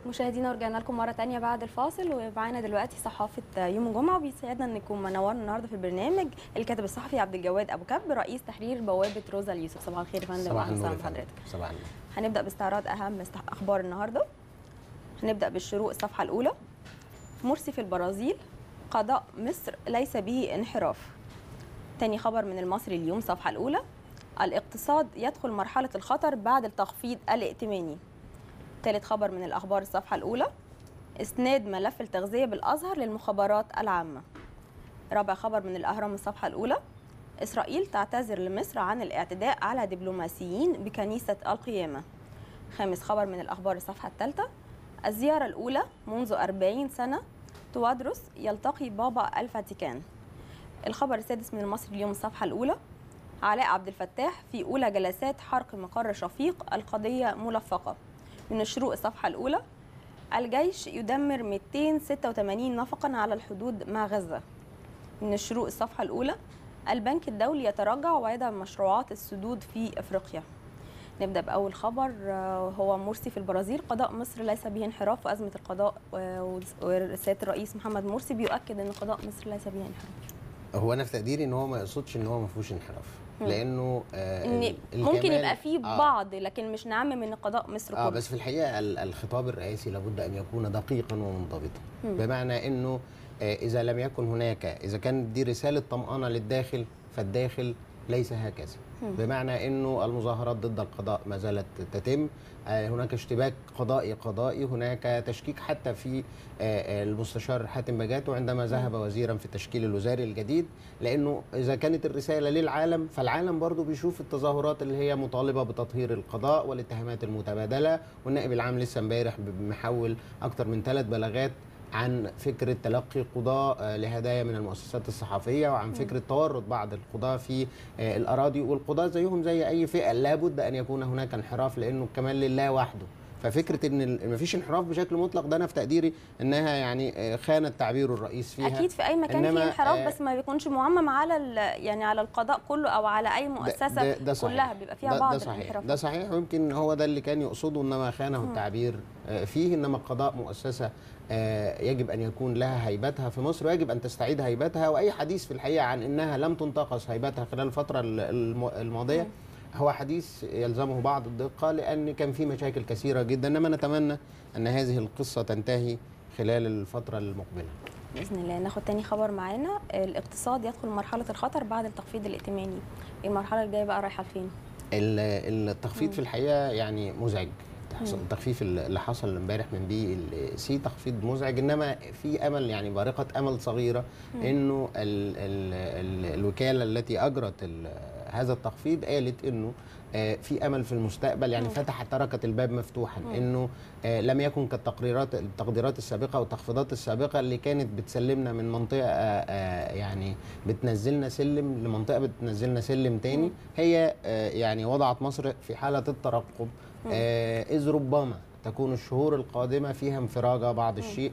مشاهدينا ورجعنا لكم مره تانية بعد الفاصل ومعانا دلوقتي صحافه يوم الجمعه وبيسعدنا ان نكون منورنا النهارده في البرنامج الكاتب الصحفي عبد الجواد ابو كب رئيس تحرير بوابه روزا اليوسف صباح الخير يا فندم صباح أهلاً النور وسهلاً يا فندم. بحضرتك صباح النور هنبدا باستعراض اهم است- اخبار النهارده هنبدا بالشروق الصفحه الاولى مرسي في البرازيل قضاء مصر ليس به انحراف تاني خبر من المصري اليوم صفحه الاولى الاقتصاد يدخل مرحله الخطر بعد التخفيض الائتماني ثالث خبر من الاخبار الصفحه الاولى اسناد ملف التغذيه بالازهر للمخابرات العامه رابع خبر من الاهرام الصفحه الاولى اسرائيل تعتذر لمصر عن الاعتداء على دبلوماسيين بكنيسه القيامه خامس خبر من الاخبار الصفحه الثالثه الزياره الاولى منذ 40 سنه توادرس يلتقي بابا الفاتيكان الخبر السادس من المصري اليوم الصفحه الاولى علاء عبد الفتاح في اولى جلسات حرق مقر شفيق القضيه ملفقه من الشروق الصفحه الاولى الجيش يدمر 286 نفقا على الحدود مع غزه من الشروق الصفحه الاولى البنك الدولي يتراجع ويدعم مشروعات السدود في افريقيا نبدا باول خبر آه، هو مرسي في البرازيل قضاء مصر ليس به انحراف وازمه القضاء آه، ورساله الرئيس محمد مرسي بيؤكد ان قضاء مصر ليس به انحراف هو انا في تقديري ان هو ما يقصدش ان هو ما فيهوش انحراف مم. لانه آه ان ال- ممكن الكمال- يبقى فيه آه. بعض لكن مش نعمم ان قضاء مصر كله اه بس في الحقيقه ال- الخطاب الرئاسي لابد ان يكون دقيقا ومنضبطا مم. بمعنى انه آه اذا لم يكن هناك اذا كانت دي رساله طمانه للداخل فالداخل ليس هكذا مم. بمعنى انه المظاهرات ضد القضاء ما زالت تتم آه، هناك اشتباك قضائي قضائي هناك تشكيك حتى في آه، آه، المستشار حاتم بجاتو عندما ذهب وزيرا في التشكيل الوزاري الجديد لانه اذا كانت الرساله للعالم فالعالم برضو بيشوف التظاهرات اللي هي مطالبه بتطهير القضاء والاتهامات المتبادله والنائب العام لسه امبارح محول اكثر من ثلاث بلاغات عن فكرة تلقي قضاء آه، لهدايا من المؤسسات الصحفية وعن فكرة تورط بعض القضاة في آه، الأراضي والقضاة زيهم زي أي فئة لابد أن يكون هناك انحراف لأنه الكمال لله وحده ففكرة إن ال- مفيش انحراف بشكل مطلق ده أنا في تقديري إنها يعني آه، خانت تعبير الرئيس فيها اكيد في اي مكان إنما، فيه انحراف آه، بس ما بيكونش معمم على ال- يعني على القضاء كله او على اي ده- مؤسسه ده- ده صحيح. كلها بيبقى فيها ده بعض ده صحيح الانحرافات ده صحيح ويمكن هو ده اللي كان يقصده انما خانه التعبير آه، فيه انما القضاء مؤسسه آه، يجب ان يكون لها هيبتها في مصر ويجب ان تستعيد هيبتها واي حديث في الحقيقه عن انها لم تنتقص هيبتها خلال الفتره ال- الم- الماضيه مم. هو حديث يلزمه بعض الدقه لان كان في مشاكل كثيره جدا انما نتمنى ان هذه القصه تنتهي خلال الفتره المقبله باذن الله ناخد تاني خبر معانا الاقتصاد يدخل مرحله الخطر بعد التخفيض الائتماني المرحله الجايه بقى رايحه لفين ال- التخفيض مم. في الحقيقه يعني مزعج مم. التخفيف اللي حصل امبارح من بي ال سي تخفيض مزعج انما في امل يعني بارقه امل صغيره مم. انه ال ال ال الوكاله التي اجرت ال- هذا التخفيض قالت انه آه، في امل في المستقبل يعني مم. فتحت تركت الباب مفتوحا مم. انه آه، لم يكن كالتقريرات التقديرات السابقه والتخفيضات السابقه اللي كانت بتسلمنا من منطقه آه، آه، يعني بتنزلنا سلم لمنطقه بتنزلنا سلم تاني مم. هي آه، يعني وضعت مصر في حاله الترقب مم. آه، إذ ربما تكون الشهور القادمة فيها انفراجة بعض الشيء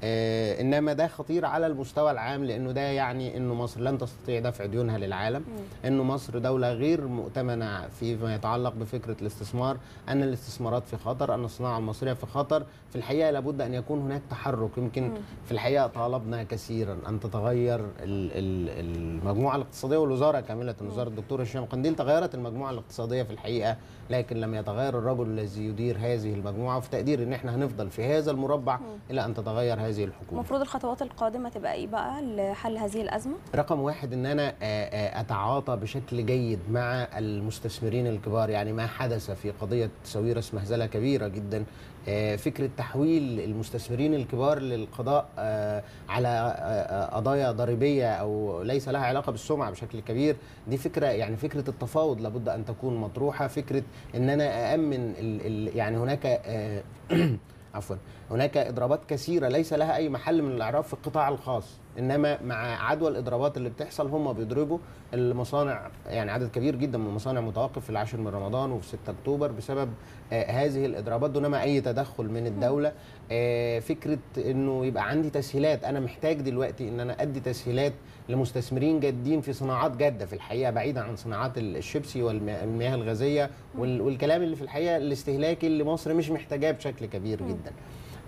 آه انما ده خطير على المستوى العام لانه ده يعني انه مصر لن تستطيع دفع ديونها للعالم مم. انه مصر دوله غير مؤتمنه فيما يتعلق بفكره الاستثمار ان الاستثمارات في خطر ان الصناعه المصريه في خطر في الحقيقه لابد ان يكون هناك تحرك يمكن مم. في الحقيقه طالبنا كثيرا ان تتغير ال- ال- المجموعه الاقتصاديه والوزاره كامله وزاره الدكتور هشام قنديل تغيرت المجموعه الاقتصاديه في الحقيقه لكن لم يتغير الرجل الذي يدير هذه المجموعه وفي تقدير ان احنا هنفضل في هذا المربع مم. الى ان تتغير هذه الحكومه المفروض الخطوات القادمه تبقى ايه بقى لحل هذه الازمه رقم واحد ان انا آه، آه، اتعاطى بشكل جيد مع المستثمرين الكبار يعني ما حدث في قضيه ساويرس مهزله كبيره جدا آه، فكره تحويل المستثمرين الكبار للقضاء آه، على آه، آه، قضايا ضريبيه او ليس لها علاقه بالسمعه بشكل كبير دي فكره يعني فكره التفاوض لابد ان تكون مطروحه فكره ان انا اامن ال ال يعني هناك آه، عفوا هناك اضرابات كثيره ليس لها اي محل من الاعراب في القطاع الخاص انما مع عدوى الاضرابات اللي بتحصل هم بيضربوا المصانع يعني عدد كبير جدا من المصانع متوقف في العاشر من رمضان وفي 6 اكتوبر بسبب آه هذه الاضرابات دون ما اي تدخل من الدوله آه فكره انه يبقى عندي تسهيلات انا محتاج دلوقتي ان انا ادي تسهيلات لمستثمرين جادين في صناعات جاده في الحقيقه بعيدا عن صناعات الشيبسي والمياه الغازيه وال- والكلام اللي في الحقيقه الاستهلاكي اللي مصر مش محتاجاه بشكل كبير مم. جدا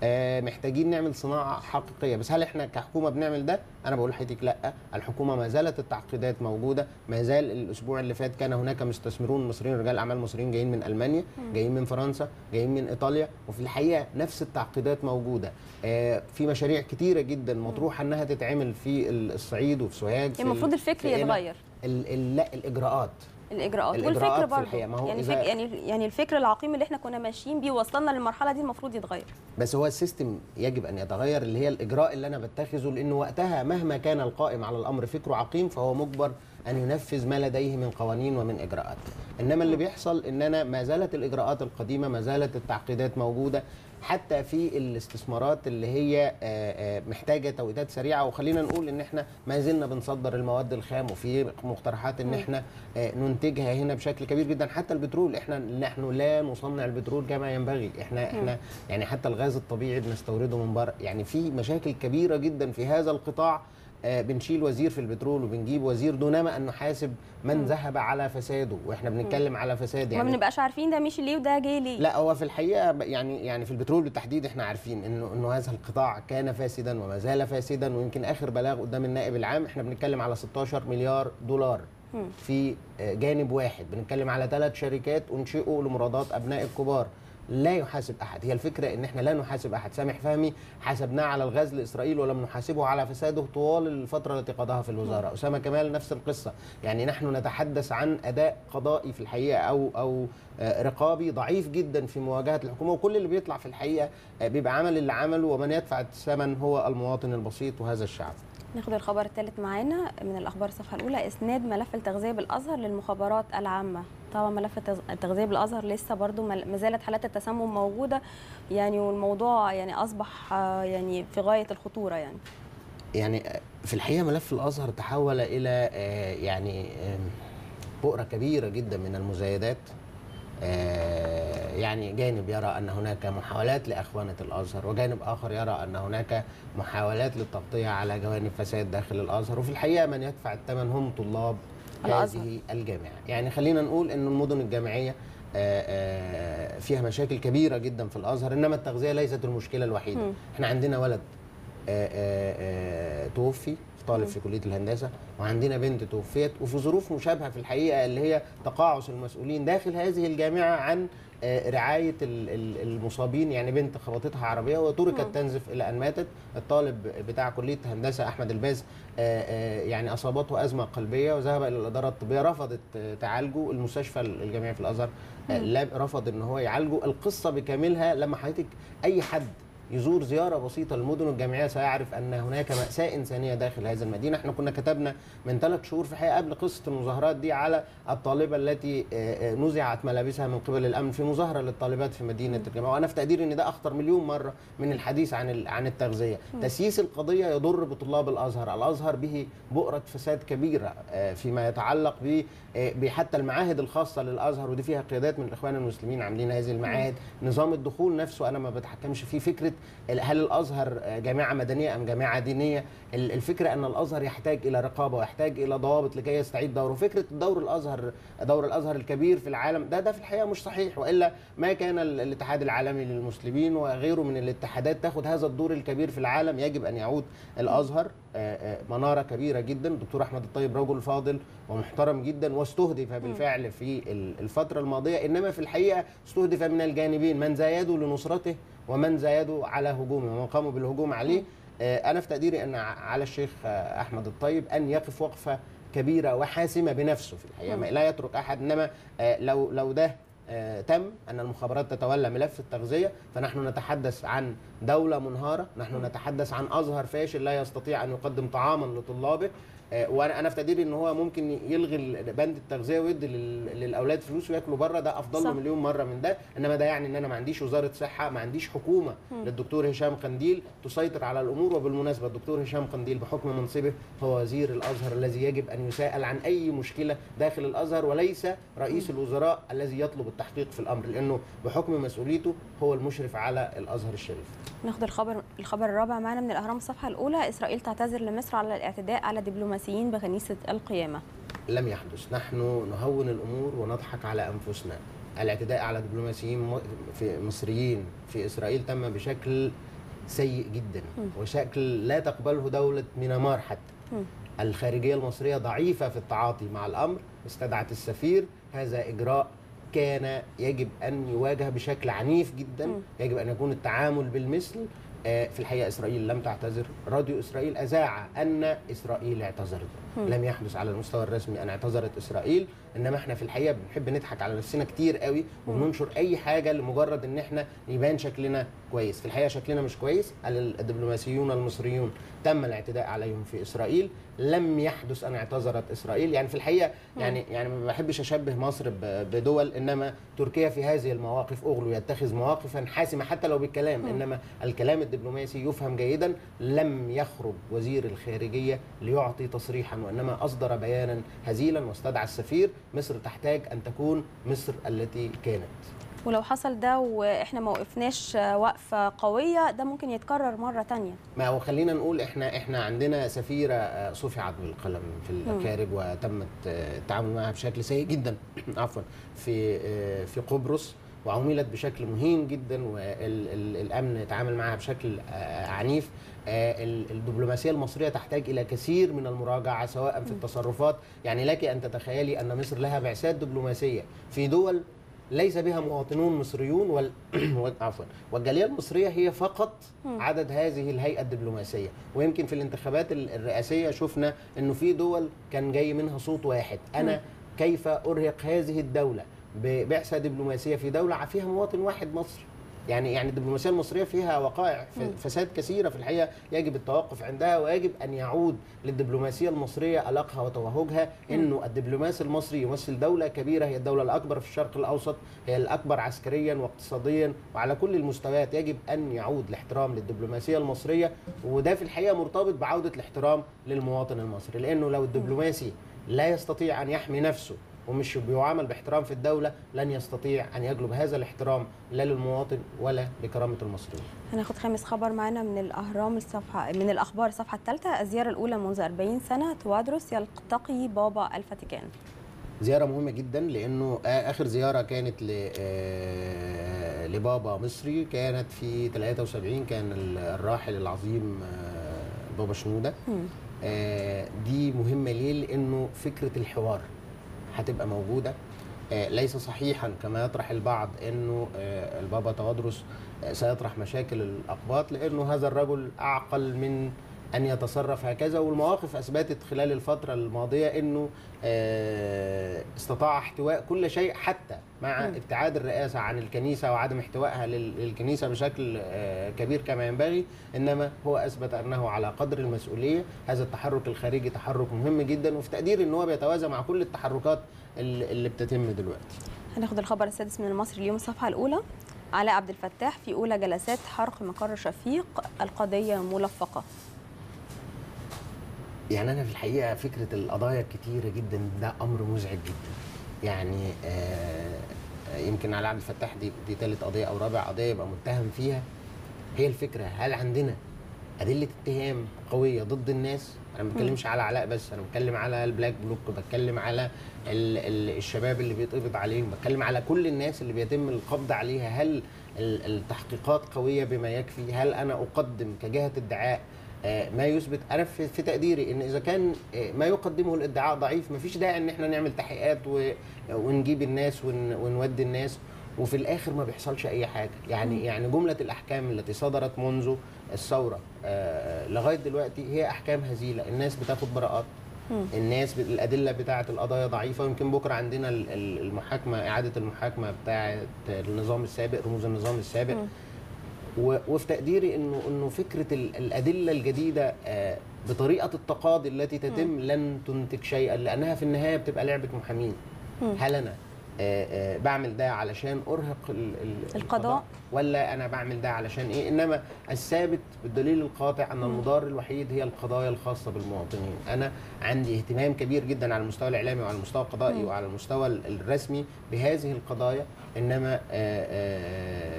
آه، محتاجين نعمل صناعه حقيقيه بس هل احنا كحكومه بنعمل ده انا بقول لحضرتك لا الحكومه ما زالت التعقيدات موجوده ما زال الاسبوع اللي فات كان هناك مستثمرون مصريين رجال اعمال مصريين جايين من المانيا جايين من فرنسا جايين من ايطاليا وفي الحقيقه نفس التعقيدات موجوده آه، في مشاريع كتيره جدا مطروحه انها تتعمل في الصعيد وفي سوهاج في المفروض ال- الفكر في قنا. يتغير ال- ال- لا الاجراءات الاجراءات الإجراءات والفكر في برضه الحقيقة، ما هو يعني إذا- فك... يعني يعني الفكر العقيم اللي احنا كنا ماشيين بيه وصلنا للمرحله دي المفروض يتغير بس هو السيستم يجب ان يتغير اللي هي الاجراء اللي انا بتخذه لانه وقتها مهما كان القائم على الامر فكره عقيم فهو مجبر ان ينفذ ما لديه من قوانين ومن اجراءات انما اللي بيحصل ان انا ما زالت الاجراءات القديمه ما زالت التعقيدات موجوده حتى في الاستثمارات اللي هي آه، آه، محتاجه توقيتات سريعه وخلينا نقول ان احنا ما زلنا بنصدر المواد الخام وفي مقترحات ان احنا آه، ننتجها هنا بشكل كبير جدا حتى البترول احنا نحن لا نصنع البترول كما ينبغي احنا احنا يعني حتى الغاز الطبيعي بنستورده من بره يعني في مشاكل كبيره جدا في هذا القطاع آه، بنشيل وزير في البترول وبنجيب وزير دونما ان نحاسب من ذهب على فساده واحنا بنتكلم على فساد ما يعني بنبقاش عارفين ده مشي ليه وده جه ليه لا هو في الحقيقه ب- يعني يعني في البترول بالتحديد احنا عارفين انه انه هذا القطاع كان فاسدا وما زال فاسدا ويمكن اخر بلاغ قدام النائب العام احنا بنتكلم على 16 مليار دولار مم. في آه، جانب واحد بنتكلم على ثلاث شركات انشئوا لمرادات ابناء الكبار لا يحاسب احد هي الفكره ان احنا لا نحاسب احد سامح فهمي حاسبناه على الغاز لاسرائيل ولم نحاسبه على فساده طوال الفتره التي قضاها في الوزاره اسامه كمال نفس القصه يعني نحن نتحدث عن اداء قضائي في الحقيقه او او آه، رقابي ضعيف جدا في مواجهه الحكومه وكل اللي بيطلع في الحقيقه آه، بيبقى عمل اللي عمله ومن يدفع الثمن هو المواطن البسيط وهذا الشعب ناخد الخبر الثالث معانا من الاخبار الصفحه الاولى اسناد ملف التغذيه بالازهر للمخابرات العامه طبعا ملف التغ- التغذيه بالازهر لسه برضو مل- ما زالت حالات التسمم موجوده يعني والموضوع يعني اصبح آه، يعني في غايه الخطوره يعني يعني في الحقيقه ملف الازهر تحول الى آه، يعني آم، بؤره كبيره جدا من المزايدات آه، يعني جانب يرى ان هناك محاولات لاخوانه الازهر وجانب اخر يرى ان هناك محاولات للتغطيه على جوانب فساد داخل الازهر وفي الحقيقه من يدفع الثمن هم طلاب الأزهر. هذه الجامعه يعني خلينا نقول ان المدن الجامعيه آه، آه، فيها مشاكل كبيره جدا في الازهر انما التغذيه ليست المشكله الوحيده مم. احنا عندنا ولد آه، آه، آه، توفي طالب في كليه الهندسه وعندنا بنت توفيت وفي ظروف مشابهه في الحقيقه اللي هي تقاعس المسؤولين داخل هذه الجامعه عن آه، رعايه ال- ال- المصابين يعني بنت خبطتها عربيه وتركت تنزف الى ان ماتت الطالب بتاع كليه هندسه احمد الباز آه، آه، يعني اصابته ازمه قلبيه وذهب الى الاداره الطبيه رفضت آه، تعالجه المستشفى الجامعي في الازهر آه، لا- رفض ان هو يعالجه القصه بكاملها لما حضرتك اي حد يزور زياره بسيطه للمدن الجامعيه سيعرف ان هناك ماساه انسانيه داخل هذه المدينه، احنا كنا كتبنا من ثلاث شهور في الحقيقه قبل قصه المظاهرات دي على الطالبه التي آه، آه، نزعت ملابسها من قبل الامن في مظاهره للطالبات في مدينه الجامعه، وانا في تقديري ان ده اخطر مليون مره من الحديث عن ال- عن التغذيه، تسييس القضيه يضر بطلاب الازهر، الازهر به بؤره فساد كبيره آه، فيما يتعلق ب آه، بحتى المعاهد الخاصه للازهر ودي فيها قيادات من الاخوان المسلمين عاملين هذه المعاهد، نظام الدخول نفسه انا ما بتحكمش فيه فكره هل الازهر جامعه مدنيه ام جامعه دينيه ال- الفكره ان الازهر يحتاج الى رقابه ويحتاج الى ضوابط لكي يستعيد دوره فكره دور الازهر دور الازهر الكبير في العالم ده ده في الحقيقه مش صحيح والا ما كان ال- الاتحاد العالمي للمسلمين وغيره من الاتحادات تاخذ هذا الدور الكبير في العالم يجب ان يعود الازهر آه، آه، مناره كبيره جدا الدكتور احمد الطيب رجل فاضل ومحترم جدا واستهدف بالفعل في ال- الفتره الماضيه انما في الحقيقه استهدف من الجانبين من زايدوا لنصرته ومن زايدوا على هجومه ومن قاموا بالهجوم عليه آه، انا في تقديري ان ع- على الشيخ آه، احمد الطيب ان يقف وقفه كبيره وحاسمه بنفسه في الحقيقه ما- لا يترك احد انما آه، لو لو ده آه، تم ان المخابرات تتولى ملف التغذيه فنحن نتحدث عن دوله منهاره نحن نتحدث عن ازهر فاشل لا يستطيع ان يقدم طعاما لطلابه آه، وانا انا في تقديري ان هو ممكن يلغي ال- بند التغذيه ويدي لل- للاولاد فلوس وياكلوا بره ده افضل له صح. مليون مره من ده انما ده يعني ان انا ما عنديش وزاره صحه ما عنديش حكومه للدكتور هشام قنديل تسيطر على الامور وبالمناسبه الدكتور هشام قنديل بحكم منصبه هو وزير الازهر الذي يجب ان يساءل عن اي مشكله داخل الازهر وليس رئيس الوزراء الذي يطلب التحقيق في الامر لانه بحكم مسؤوليته هو المشرف على الازهر الشريف ناخد الخبر الخبر الرابع معانا من الاهرام الصفحه الاولى اسرائيل تعتذر لمصر على الاعتداء على دبلوماسيين بكنيسه القيامه لم يحدث نحن نهون الامور ونضحك على انفسنا الاعتداء على دبلوماسيين م- في مصريين في اسرائيل تم بشكل سيء جدا مم. وشكل لا تقبله دوله ميانمار حتى مم. الخارجيه المصريه ضعيفه في التعاطي مع الامر استدعت السفير هذا اجراء كان يجب ان يواجه بشكل عنيف جدا مم. يجب ان يكون التعامل بالمثل آه، في الحقيقه اسرائيل لم تعتذر راديو اسرائيل اذاع ان اسرائيل اعتذرت مم. لم يحدث على المستوى الرسمي ان اعتذرت اسرائيل انما احنا في الحقيقه بنحب نضحك على نفسنا كتير قوي وبننشر اي حاجه لمجرد ان احنا يبان شكلنا كويس في الحقيقه شكلنا مش كويس الدبلوماسيون المصريون تم الاعتداء عليهم في اسرائيل لم يحدث ان اعتذرت اسرائيل يعني في الحقيقه يعني يعني ما بحبش اشبه مصر ب- بدول انما تركيا في هذه المواقف اغلو يتخذ مواقفا حاسمه حتى لو بالكلام مم. انما الكلام الدبلوماسي يفهم جيدا لم يخرج وزير الخارجيه ليعطي تصريحا وانما اصدر بيانا هزيلا واستدعى السفير مصر تحتاج ان تكون مصر التي كانت ولو حصل ده واحنا ما وقفناش وقفه قويه ده ممكن يتكرر مره تانية ما هو خلينا نقول احنا احنا عندنا سفيره آه، صفعت بالقلم في الكارب وتمت آه، التعامل معها بشكل سيء جدا عفوا في آه، في قبرص وعملت بشكل مهين جدا والامن تعامل معها بشكل آه، عنيف آه، ال- الدبلوماسيه المصريه تحتاج الى كثير من المراجعه سواء في التصرفات يعني لك ان تتخيلي ان مصر لها بعثات دبلوماسيه في دول ليس بها مواطنون مصريون وال... وال- عفوا والجاليه المصريه هي فقط مم. عدد هذه الهيئه الدبلوماسيه ويمكن في الانتخابات ال- الرئاسيه شفنا انه في دول كان جاي منها صوت واحد انا كيف ارهق هذه الدوله ببعثه دبلوماسيه في دوله فيها مواطن واحد مصري يعني يعني الدبلوماسيه المصريه فيها وقائع ف- مم. فساد كثيره في الحقيقه يجب التوقف عندها ويجب ان يعود للدبلوماسيه المصريه القها وتوهجها انه الدبلوماسي المصري يمثل دوله كبيره هي الدوله الاكبر في الشرق الاوسط هي الاكبر عسكريا واقتصاديا وعلى كل المستويات يجب ان يعود الاحترام للدبلوماسيه المصريه وده في الحقيقه مرتبط بعوده الاحترام للمواطن المصري لانه لو الدبلوماسي لا يستطيع ان يحمي نفسه ومش بيعامل باحترام في الدولة لن يستطيع أن يجلب هذا الاحترام لا للمواطن ولا لكرامة المصريين هناخد خامس خبر معانا من الاهرام الصفحه من الاخبار الصفحه الثالثه الزياره الاولى منذ 40 سنه توادرس يلتقي بابا الفاتيكان زيارة مهمة جدا لأنه آ- آخر زيارة كانت ل آه، لبابا مصري كانت في 73 كان ال- الراحل العظيم آه، بابا شنودة مم. آه، دي مهمة ليه؟ لأنه فكرة الحوار هتبقى موجودة آه، ليس صحيحا كما يطرح البعض انه آه، البابا توادرس آه، سيطرح مشاكل الاقباط لانه هذا الرجل اعقل من ان يتصرف هكذا والمواقف اثبتت خلال الفتره الماضيه انه آه، استطاع احتواء كل شيء حتى مع مم. ابتعاد الرئاسه عن الكنيسه وعدم احتوائها لل- للكنيسه بشكل آه، كبير كما ينبغي انما هو اثبت انه على قدر المسؤوليه هذا التحرك الخارجي تحرك مهم جدا وفي تقدير ان هو بيتوازى مع كل التحركات اللي اللي بتتم دلوقتي هناخد الخبر السادس من المصري اليوم الصفحه الاولى علاء عبد الفتاح في اولى جلسات حرق مقر شفيق القضيه ملفقه يعني انا في الحقيقه فكره القضايا الكتيره جدا ده امر مزعج جدا يعني آه يمكن على عبد الفتاح دي دي ثالث قضيه او رابع قضيه يبقى متهم فيها هي الفكره هل عندنا ادله اتهام قويه ضد الناس انا ما بتكلمش على علاء بس انا بتكلم على البلاك بلوك بتكلم على ال ال الشباب اللي بيتقبض عليهم بتكلم على كل الناس اللي بيتم القبض عليها هل ال- التحقيقات قويه بما يكفي هل انا اقدم كجهه ادعاء آه، ما يثبت انا في, في تقديري ان اذا كان آه، ما يقدمه الادعاء ضعيف مفيش داعي ان احنا نعمل تحقيقات و- ونجيب الناس ون- ونودي الناس وفي الاخر ما بيحصلش اي حاجه يعني يعني جمله الاحكام التي صدرت منذ الثوره آه، لغايه دلوقتي هي احكام هزيله الناس بتاخد براءات مم. الناس ب- الادله بتاعه القضايا ضعيفه ويمكن بكره عندنا ال- ال- المحاكمه اعاده المحاكمه بتاعه النظام السابق رموز النظام السابق مم. و- وفي تقديري انه انه فكره ال- الادله الجديده آه، بطريقه التقاضي التي تتم لن تنتج شيئا لانها في النهايه بتبقى لعبه محامين مم. هل انا آه، آه، بعمل ده علشان ارهق ال- ال- القضاء. ولا انا بعمل ده علشان ايه انما الثابت بالدليل القاطع ان المضار الوحيد هي القضايا الخاصه بالمواطنين انا عندي اهتمام كبير جدا على المستوى الاعلامي وعلى المستوى القضائي مم. وعلى المستوى ال- الرسمي بهذه القضايا انما آه، آه،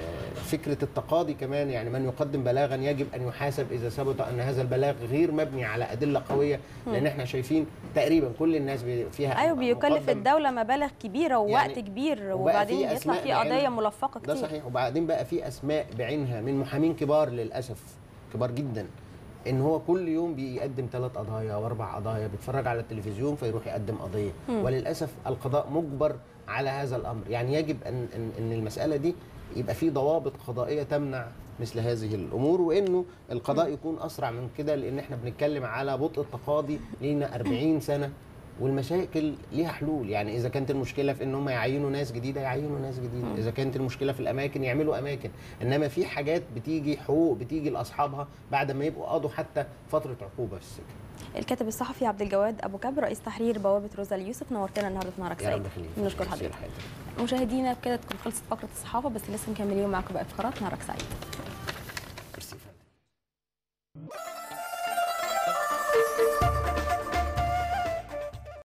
فكره التقاضي كمان يعني من يقدم بلاغا يجب ان يحاسب اذا ثبت ان هذا البلاغ غير مبني على ادله قويه لان احنا شايفين تقريبا كل الناس بي- فيها ايوه بيكلف مقدم- الدوله مبالغ كبيره ووقت يعني كبير وبقى وبعدين في يطلع أسماء في قضيه بعينها. ملفقه ده كتير صحيح وبعدين بقى في اسماء بعينها من محامين كبار للاسف كبار جدا ان هو كل يوم بيقدم ثلاث قضايا واربع قضايا بيتفرج على التلفزيون فيروح يقدم قضيه وللاسف القضاء مجبر على هذا الامر يعني يجب ان ان, إن المساله دي يبقى في ضوابط قضائيه تمنع مثل هذه الامور وانه القضاء يكون اسرع من كده لان احنا بنتكلم على بطء التقاضي لينا 40 سنه والمشاكل ليها حلول يعني اذا كانت المشكله في ان هم يعينوا ناس جديده يعينوا ناس جديده اذا كانت المشكله في الاماكن يعملوا اماكن انما في حاجات بتيجي حقوق بتيجي لاصحابها بعد ما يبقوا قضوا حتى فتره عقوبه في السجن الكاتب الصحفي عبد الجواد ابو كبر رئيس تحرير بوابه روزا اليوسف نورتنا النهارده في نهارك يا رب سعيد يخليك بنشكر ميرسي حضرتك لحضرتك. مشاهدينا بكده تكون خلصت فقره الصحافه بس لسه مكملين معاكم باقي فقرات نهارك سعيد